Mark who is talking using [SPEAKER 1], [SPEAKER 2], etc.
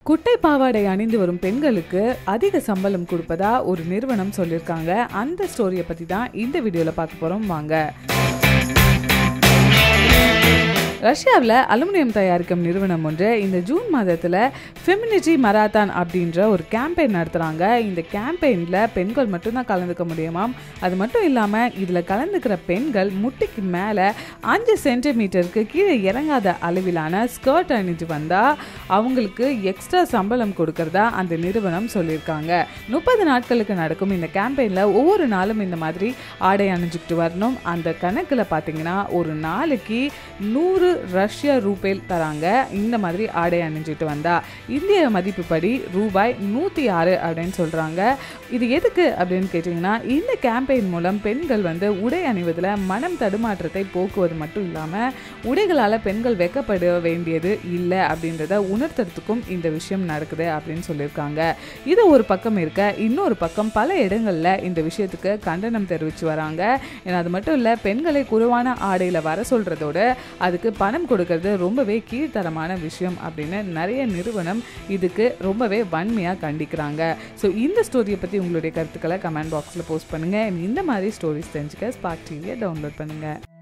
[SPEAKER 1] குட்டை பாவாடை அணிந்து வரும் பெண்களுக்கு அதிக சம்பளம் கொடுப்பதா ஒரு நிறுவனம் சொல்லியிருக்காங்க அந்த ஸ்டோரியை பற்றி தான் இந்த வீடியோவில் பார்க்க போகிறோம் வாங்க ரஷ்யாவில் அலுமினியம் தயாரிக்கும் நிறுவனம் ஒன்று இந்த ஜூன் மாதத்தில் ஃபெமினிட்டி மராத்தான் அப்படின்ற ஒரு கேம்பெயின் நடத்துகிறாங்க இந்த கேம்பெயினில் பெண்கள் மட்டும்தான் கலந்துக்க முடியுமாம் அது மட்டும் இல்லாமல் இதில் கலந்துக்கிற பெண்கள் முட்டிக்கு மேலே அஞ்சு சென்டிமீட்டருக்கு கீழே இறங்காத அளவிலான ஸ்கர்ட் அணிஞ்சு வந்தால் அவங்களுக்கு எக்ஸ்ட்ரா சம்பளம் கொடுக்கறதா அந்த நிறுவனம் சொல்லியிருக்காங்க முப்பது நாட்களுக்கு நடக்கும் இந்த கேம்பெயினில் ஒவ்வொரு நாளும் இந்த மாதிரி ஆடை அணிஞ்சுக்கிட்டு வரணும் அந்த கணக்கில் பார்த்தீங்கன்னா ஒரு நாளைக்கு நூறு ரஷ்ய ரூபேல் தராங்க இந்த மாதிரி ஆடை அணிஞ்சிட்டு வந்தா இந்திய மதிப்புப்படி ரூபாய் நூற்றி ஆறு அப்படின்னு சொல்கிறாங்க இது எதுக்கு அப்படின்னு கேட்டிங்கன்னா இந்த கேம்பெயின் மூலம் பெண்கள் வந்து உடை அணிவதில் மனம் தடுமாற்றத்தை போக்குவது மட்டும் இல்லாமல் உடைகளால் பெண்கள் வெக்கப்பட வேண்டியது இல்லை அப்படின்றத உணர்த்துறதுக்கும் இந்த விஷயம் நடக்குது அப்படின்னு சொல்லியிருக்காங்க இது ஒரு பக்கம் இருக்க இன்னொரு பக்கம் பல இடங்களில் இந்த விஷயத்துக்கு கண்டனம் தெரிவித்து வராங்க ஏன்னா அது மட்டும் இல்லை பெண்களை குறைவான ஆடையில் வர சொல்கிறதோட அதுக்கு பணம் கொடுக்கறது ரொம்பவே கீழ்த்தரமான விஷயம் அப்படின்னு நிறைய நிறுவனம் இதுக்கு ரொம்பவே வன்மையாக கண்டிக்கிறாங்க ஸோ இந்த ஸ்டோரியை பற்றி உங்களுடைய கருத்துக்களை கமெண்ட் பாக்ஸில் போஸ்ட் பண்ணுங்கள் இந்த மாதிரி ஸ்டோரிஸ் தெரிஞ்சுக்க ஸ்பார்க் டிவியை டவுன்லோட் பண்ணுங்கள்